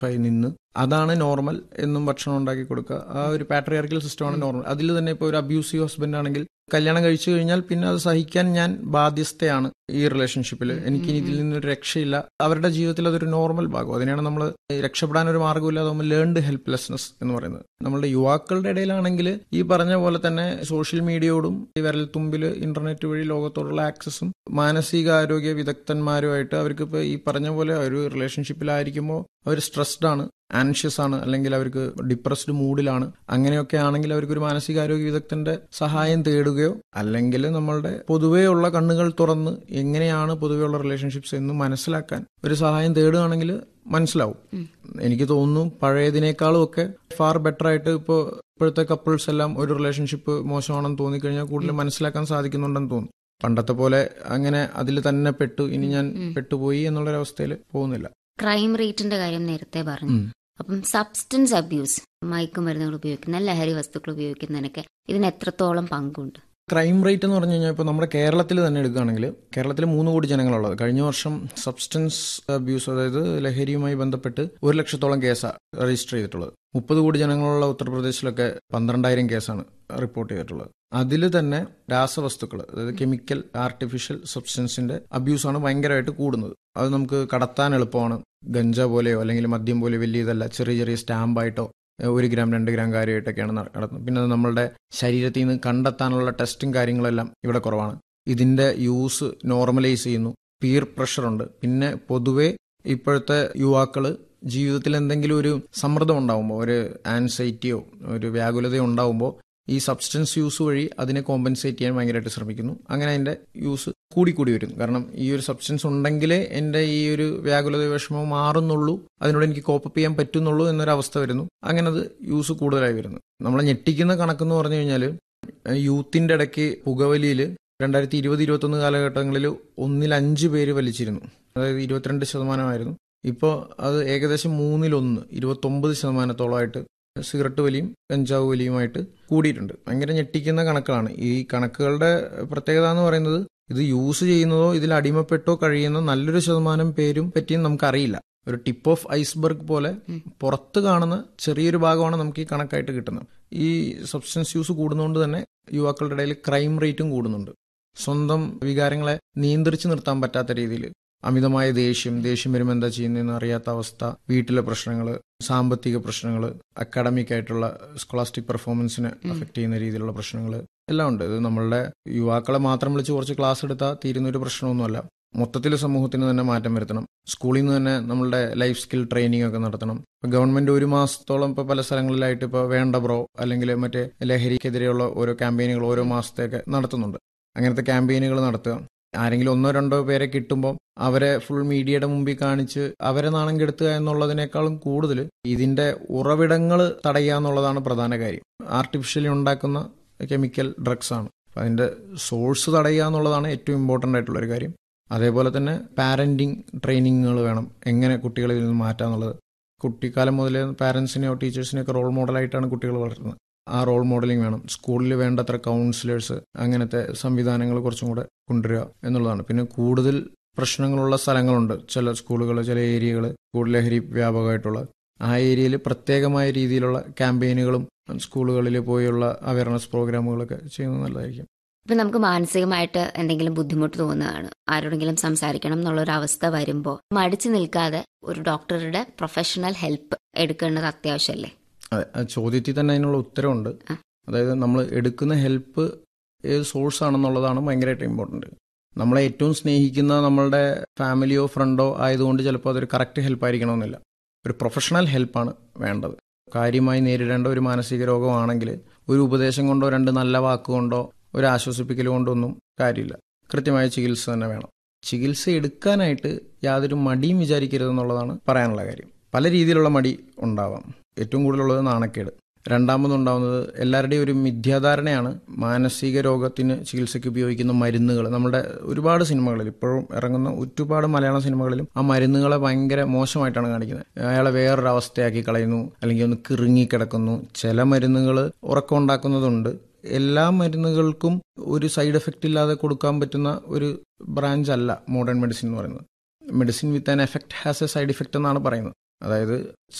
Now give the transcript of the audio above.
ആയി നിന്ന് അതാണ് നോർമൽ എന്നും ഭക്ഷണം ഉണ്ടാക്കി കൊടുക്കുക ആ ഒരു പാട്രിയാർക്കൽ സിസ്റ്റമാണ് നോർമൽ അതിൽ തന്നെ ഇപ്പോൾ ഒരു അബ്യൂസീവ് ഹസ്ബൻഡ് ആണെങ്കിൽ കല്യാണം കഴിച്ചു കഴിഞ്ഞാൽ പിന്നെ അത് സഹിക്കാൻ ഞാൻ ബാധ്യസ്ഥയാണ് ഈ റിലേഷൻഷിപ്പിൽ എനിക്ക് ഇനി ഇതിൽ നിന്നൊരു രക്ഷയില്ല അവരുടെ ജീവിതത്തിൽ അതൊരു നോർമൽ ഭാഗം അതിനെയാണ് നമ്മൾ രക്ഷപ്പെടാൻ ഒരു മാർഗ്ഗമില്ലാതെ നമ്മൾ ലേൺഡ് ഹെൽപ്ലെസ്നെസ് എന്ന് പറയുന്നത് നമ്മളുടെ യുവാക്കളുടെ ഇടയിലാണെങ്കിൽ ഈ പറഞ്ഞ പോലെ തന്നെ സോഷ്യൽ മീഡിയയോടും ഈ വിരൽ തുമ്പിൽ ഇന്റർനെറ്റ് വഴി ലോകത്തോടുള്ള ആക്സസും മാനസികാരോഗ്യ വിദഗ്ധന്മാരുമായിട്ട് അവർക്ക് ഇപ്പോൾ ഈ പറഞ്ഞ പോലെ ഒരു റിലേഷൻഷിപ്പിലായിരിക്കുമ്പോൾ അവർ സ്ട്രെസ്ഡ് ആണ് ആൻഷ്യസ് ആണ് അല്ലെങ്കിൽ അവർക്ക് ഡിപ്രസ്ഡ് മൂഡിലാണ് അങ്ങനെയൊക്കെ ആണെങ്കിൽ അവർക്ക് ഒരു മാനസികാരോഗ്യ വിദഗ്ധന്റെ സഹായം തേടുകയോ അല്ലെങ്കിൽ നമ്മളുടെ പൊതുവെയുള്ള കണ്ണുകൾ തുറന്ന് എങ്ങനെയാണ് പൊതുവെയുള്ള റിലേഷൻഷിപ്സ് എന്ന് മനസ്സിലാക്കാൻ ഒരു സഹായം തേടുകയാണെങ്കിൽ മനസ്സിലാവും എനിക്ക് തോന്നുന്നു പഴയതിനേക്കാളും ഒക്കെ ഫാർ ബെറ്റർ ആയിട്ട് ഇപ്പോൾ ഇപ്പോഴത്തെ കപ്പിൾസ് എല്ലാം ഒരു റിലേഷൻഷിപ്പ് മോശമാണെന്ന് തോന്നിക്കഴിഞ്ഞാൽ കൂടുതൽ മനസ്സിലാക്കാൻ സാധിക്കുന്നുണ്ടെന്ന് തോന്നുന്നു പണ്ടത്തെ പോലെ അങ്ങനെ അതിൽ തന്നെ പെട്ടു ഇനി ഞാൻ പെട്ടുപോയി എന്നുള്ളൊരവസ്ഥയിൽ പോകുന്നില്ല ക്രൈം റേറ്റിന്റെ കാര്യം നേരത്തെ പറഞ്ഞു അപ്പം സബ്സ്റ്റൻസ് അബ്യൂസ് മയക്കുമരുന്നുകൾ ഉപയോഗിക്കുന്ന ലഹരി വസ്തുക്കൾ ഉപയോഗിക്കുന്നതിനൊക്കെ ഇതിന് എത്രത്തോളം പങ്കുണ്ട് ക്രൈം റേറ്റ് എന്ന് പറഞ്ഞു കഴിഞ്ഞാൽ ഇപ്പോൾ നമ്മുടെ കേരളത്തിൽ തന്നെ എടുക്കുകയാണെങ്കിൽ കേരളത്തിൽ മൂന്ന് കോടി ജനങ്ങളുള്ളത് കഴിഞ്ഞ വർഷം സബ്സ്റ്റൻസ് അബ്യൂസ് അതായത് ലഹരിയുമായി ബന്ധപ്പെട്ട് ഒരു ലക്ഷത്തോളം കേസാണ് രജിസ്റ്റർ ചെയ്തിട്ടുള്ളത് മുപ്പത് കോടി ജനങ്ങളുള്ള ഉത്തർപ്രദേശിലൊക്കെ പന്ത്രണ്ടായിരം കേസാണ് റിപ്പോർട്ട് ചെയ്തിട്ടുള്ളത് അതിൽ തന്നെ രാസവസ്തുക്കൾ അതായത് കെമിക്കൽ ആർട്ടിഫിഷ്യൽ സബ്സ്റ്റൻസിന്റെ അബ്യൂസാണ് ഭയങ്കരമായിട്ട് കൂടുന്നത് അത് നമുക്ക് കടത്താൻ എളുപ്പമാണ് ഗഞ്ച പോലെയോ അല്ലെങ്കിൽ മദ്യം പോലെ വലിയ ഇതല്ല ചെറിയ ചെറിയ സ്റ്റാമ്പായിട്ടോ ഒരു ഗ്രാം രണ്ട് ഗ്രാം കാര്യമായിട്ടൊക്കെയാണ് നടക്കുന്നത് പിന്നെ അത് നമ്മളുടെ ശരീരത്തിൽ നിന്ന് കണ്ടെത്താനുള്ള ടെസ്റ്റും കാര്യങ്ങളെല്ലാം ഇവിടെ കുറവാണ് ഇതിന്റെ യൂസ് നോർമലൈസ് ചെയ്യുന്നു പീർ പ്രഷറുണ്ട് പിന്നെ പൊതുവെ ഇപ്പോഴത്തെ യുവാക്കള് ജീവിതത്തിൽ എന്തെങ്കിലും ഒരു സമ്മർദ്ദം ഉണ്ടാവുമ്പോൾ ഒരു ആൻസൈറ്റിയോ ഒരു വ്യാകുലതയോ ഉണ്ടാവുമ്പോൾ ഈ സബ്സ്റ്റൻസ് യൂസ് വഴി അതിനെ കോമ്പൻസേറ്റ് ചെയ്യാൻ ഭയങ്കരമായിട്ട് ശ്രമിക്കുന്നു അങ്ങനെ അതിന്റെ യൂസ് കൂടിക്കൂടി വരും കാരണം ഈ ഒരു സബ്സ്റ്റൻസ് ഉണ്ടെങ്കിലേ എൻ്റെ ഈ ഒരു വ്യാകുലത വിഷമം മാറുന്നുള്ളൂ അതിനോട് എനിക്ക് കോപ്പപ്പ് ചെയ്യാൻ പറ്റുന്നുള്ളൂ എന്നൊരവസ്ഥ വരുന്നു അങ്ങനെ അത് യൂസ് കൂടുതലായി വരുന്നു നമ്മളെ ഞെട്ടിക്കുന്ന കണക്കെന്ന് പറഞ്ഞു കഴിഞ്ഞാൽ യൂത്തിന്റെ ഇടയ്ക്ക് പുകവലിയിൽ രണ്ടായിരത്തി ഇരുപത് ഇരുപത്തൊന്ന് കാലഘട്ടങ്ങളിൽ ഒന്നിൽ അഞ്ച് പേര് വലിച്ചിരുന്നു അതായത് ഇരുപത്തിരണ്ട് ശതമാനമായിരുന്നു ഇപ്പോൾ അത് ഏകദേശം മൂന്നിലൊന്ന് ഇരുപത്തൊമ്പത് ശതമാനത്തോളമായിട്ട് സിഗരറ്റ് വലിയും കഞ്ചാവ് വലിയുമായിട്ട് കൂടിയിട്ടുണ്ട് ഭയങ്കര ഞെട്ടിക്കുന്ന കണക്കുകളാണ് ഈ കണക്കുകളുടെ പ്രത്യേകത എന്ന് പറയുന്നത് ഇത് യൂസ് ചെയ്യുന്നതോ ഇതിൽ അടിമപ്പെട്ടോ കഴിയുന്ന നല്ലൊരു ശതമാനം പേരും പറ്റിയും നമുക്കറിയില്ല ഒരു ടിപ്പ് ഓഫ് ഐസ്ബർഗ് പോലെ പുറത്ത് കാണുന്ന ചെറിയൊരു ഭാഗമാണ് നമുക്ക് ഈ കണക്കായിട്ട് കിട്ടുന്നത് ഈ സബ്സ്റ്റൻസ് യൂസ് കൂടുന്നതുകൊണ്ട് തന്നെ യുവാക്കളുടെ ഇടയിൽ ക്രൈം റേറ്റും കൂടുന്നുണ്ട് സ്വന്തം വികാരങ്ങളെ നിയന്ത്രിച്ചു നിർത്താൻ പറ്റാത്ത രീതിയിൽ അമിതമായ ദേഷ്യം ദേഷ്യം വരുമ്പോൾ എന്താ ചെയ്യുന്നതെന്ന് അറിയാത്ത അവസ്ഥ വീട്ടിലെ പ്രശ്നങ്ങൾ സാമ്പത്തിക പ്രശ്നങ്ങൾ അക്കാഡമിക് ആയിട്ടുള്ള സ്കോളാസ്റ്റിക് പെർഫോമൻസിനെ അഫക്ട് ചെയ്യുന്ന രീതിയിലുള്ള പ്രശ്നങ്ങൾ എല്ലാം ഉണ്ട് ഇത് നമ്മളുടെ യുവാക്കളെ മാത്രം വിളിച്ച് കുറച്ച് ക്ലാസ് എടുത്താൽ തീരുന്ന ഒരു പ്രശ്നമൊന്നുമല്ല മൊത്തത്തിൽ സമൂഹത്തിന് തന്നെ മാറ്റം വരുത്തണം സ്കൂളിൽ നിന്ന് തന്നെ നമ്മളുടെ ലൈഫ് സ്കിൽ ട്രെയിനിങ് ഒക്കെ നടത്തണം ഗവൺമെന്റ് ഒരു മാസത്തോളം ഇപ്പോൾ പല സ്ഥലങ്ങളിലായിട്ട് ഇപ്പോൾ വേണ്ട ബ്രോ അല്ലെങ്കിൽ മറ്റേ ലഹരിക്കെതിരെയുള്ള ഓരോ ക്യാമ്പയിനുകൾ ഓരോ മാസത്തെയൊക്കെ നടത്തുന്നുണ്ട് അങ്ങനത്തെ ക്യാമ്പയിനുകൾ നടത്തുക ആരെങ്കിലും ഒന്നോ രണ്ടോ പേരെ കിട്ടുമ്പോൾ അവരെ ഫുൾ മീഡിയയുടെ മുമ്പിൽ കാണിച്ച് അവരെ നാണം കെടുത്തുക എന്നുള്ളതിനേക്കാളും കൂടുതൽ ഇതിന്റെ ഉറവിടങ്ങൾ തടയുക എന്നുള്ളതാണ് പ്രധാന കാര്യം ആർട്ടിഫിഷ്യലി ഉണ്ടാക്കുന്ന കെമിക്കൽ ഡ്രഗ്സ് ആണ് അതിന്റെ സോഴ്സ് തടയുക എന്നുള്ളതാണ് ഏറ്റവും ഇമ്പോർട്ടൻ്റ് ആയിട്ടുള്ള ഒരു കാര്യം അതേപോലെ തന്നെ പാരന്റിങ് ട്രെയിനിങ്ങുകൾ വേണം എങ്ങനെ കുട്ടികളെ ഇതിൽ നിന്ന് മാറ്റുക എന്നുള്ളത് കുട്ടിക്കാലം മുതൽ പാരൻസിനെയോ ടീച്ചേഴ്സിനെയോ ഒക്കെ റോൾ മോഡലായിട്ടാണ് കുട്ടികൾ വളർത്തുന്നത് ആ റോൾ മോഡലിംഗ് വേണം സ്കൂളിൽ വേണ്ടത്ര കൗൺസിലേഴ്സ് അങ്ങനത്തെ സംവിധാനങ്ങൾ കുറച്ചും കൂടെ കൊണ്ടുവരിക എന്നുള്ളതാണ് പിന്നെ കൂടുതൽ പ്രശ്നങ്ങളുള്ള സ്ഥലങ്ങളുണ്ട് ചില സ്കൂളുകൾ ചില ഏരിയകൾ കൂടുതൽ ലഹരി വ്യാപകമായിട്ടുള്ള ആ ഏരിയയിൽ പ്രത്യേകമായ രീതിയിലുള്ള ക്യാമ്പയിനുകളും സ്കൂളുകളിൽ പോയുള്ള അവയർനെസ് പ്രോഗ്രാമുകളൊക്കെ ചെയ്യുന്നത് നല്ലതായിരിക്കും ഇപ്പൊ നമുക്ക് മാനസികമായിട്ട് എന്തെങ്കിലും ബുദ്ധിമുട്ട് തോന്നുകയാണ് ആരോടെങ്കിലും സംസാരിക്കണം എന്നുള്ള ഒരു അവസ്ഥ വരുമ്പോൾ മടിച്ചു നിൽക്കാതെ ഒരു ഡോക്ടറുടെ പ്രൊഫഷണൽ ഹെൽപ്പ് എടുക്കേണ്ടത് അത്യാവശ്യമല്ലേ അതെ ആ ചോദ്യത്തിൽ തന്നെ അതിനുള്ള ഉത്തരവുണ്ട് അതായത് നമ്മൾ എടുക്കുന്ന ഹെൽപ്പ് ഏത് സോഴ്സ് ആണെന്നുള്ളതാണ് ഭയങ്കരമായിട്ട് ഇമ്പോർട്ടൻറ്റ് നമ്മളെ ഏറ്റവും സ്നേഹിക്കുന്ന നമ്മളുടെ ഫാമിലിയോ ഫ്രണ്ടോ ആയതുകൊണ്ട് ചിലപ്പോൾ അതൊരു കറക്റ്റ് ഹെൽപ്പ് ആയിരിക്കണമെന്നില്ല ഒരു പ്രൊഫഷണൽ ഹെൽപ്പാണ് വേണ്ടത് കാര്യമായി നേരിടേണ്ട ഒരു മാനസിക രോഗമാണെങ്കിൽ ഒരു ഉപദേശം കൊണ്ടോ രണ്ട് നല്ല വാക്കുകൊണ്ടോ ഒരു ആശ്വസിപ്പിക്കൽ കൊണ്ടൊന്നും കാര്യമില്ല കൃത്യമായ ചികിത്സ തന്നെ വേണം ചികിത്സ എടുക്കാനായിട്ട് യാതൊരു മടിയും വിചാരിക്കരുതെന്നുള്ളതാണ് പറയാനുള്ള കാര്യം പല രീതിയിലുള്ള മടി ഉണ്ടാവാം ഏറ്റവും കൂടുതലുള്ളത് നാണക്കേട് രണ്ടാമതുണ്ടാവുന്നത് എല്ലാവരുടെയും ഒരു മിഥ്യാധാരണയാണ് മാനസിക രോഗത്തിന് ചികിത്സയ്ക്ക് ഉപയോഗിക്കുന്ന മരുന്നുകൾ നമ്മുടെ ഒരുപാട് സിനിമകളിൽ ഇപ്പോഴും ഇറങ്ങുന്ന ഒരുപാട് മലയാള സിനിമകളിലും ആ മരുന്നുകളെ ഭയങ്കര മോശമായിട്ടാണ് കാണിക്കുന്നത് അയാളെ വേറൊരു അവസ്ഥയാക്കി കളയുന്നു അല്ലെങ്കിൽ ഒന്ന് കിറുങ്ങിക്കിടക്കുന്നു ചില മരുന്നുകൾ ഉറക്കം ഉണ്ടാക്കുന്നതുണ്ട് എല്ലാ മരുന്നുകൾക്കും ഒരു സൈഡ് എഫക്റ്റ് ഇല്ലാതെ കൊടുക്കാൻ പറ്റുന്ന ഒരു ബ്രാഞ്ച് അല്ല മോഡേൺ മെഡിസിൻ എന്ന് പറയുന്നത് medicine with an effect has a side effect എന്നാണ് പറയുന്നത് അതായത്